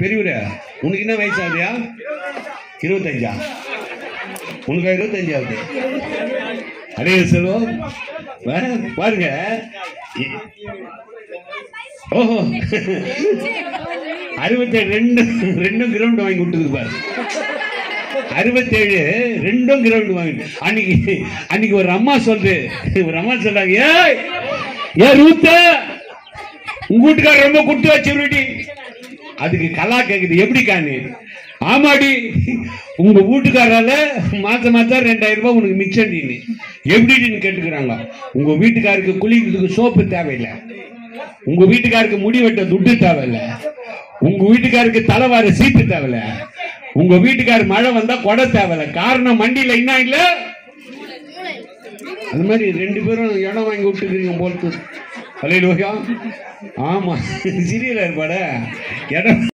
பெரியவரே உனக்கு என்ன வயசு ஆகுதுயா இருபத்தஞ்சா உனக்கு இருபத்தஞ்சு ஆகுது அதே செல்வம் வா- பாருங்க இ- ஓஹோ அறுபத்தேழு ரெண்டு ரெண்டும் கிரவுண்ட் வாங்கி விட்டுது பாரு அறுபத்தேழு ரெண்டும் கிரவுண்ட் வாங்கி அன்னைக்கு அன்னைக்கு ஒரு அம்மா சொல்றது ஒரு அம்மா சொல்றாங்க ஏய் ஏ ரூத்த உங்க வீட்டுக்காரர் ரொம்ப குட்டு வச்சுருடி அதுக்கு கலா கேக்குது எப்படி காணு ஆமாடி உங்க வீட்டுக்காரால மாசம் மாசம் ரெண்டாயிரம் ரூபாய் உனக்கு மிச்சம் நீனு எப்படின்னு கேட்டுக்கிறாங்க உங்க வீட்டுக்காருக்கு குளிக்கிறதுக்கு சோப்பு தேவையில்லை உங்க வீட்டுக்காருக்கு முடி வெட்ட துட்டு தேவையில்ல உங்க வீட்டுக்காருக்கு தலைவார சீட்டு தேவையில்ல உங்க வீட்டுக்காரு மழை வந்தா கொடை தேவையில்ல காரணம் மண்டியில என்ன இல்ல அது மாதிரி ரெண்டு பேரும் இடம் வாங்கி விட்டுக்கிறீங்க போல அலையிலுவா ஆமா சிறியல இருப்பாட இடம்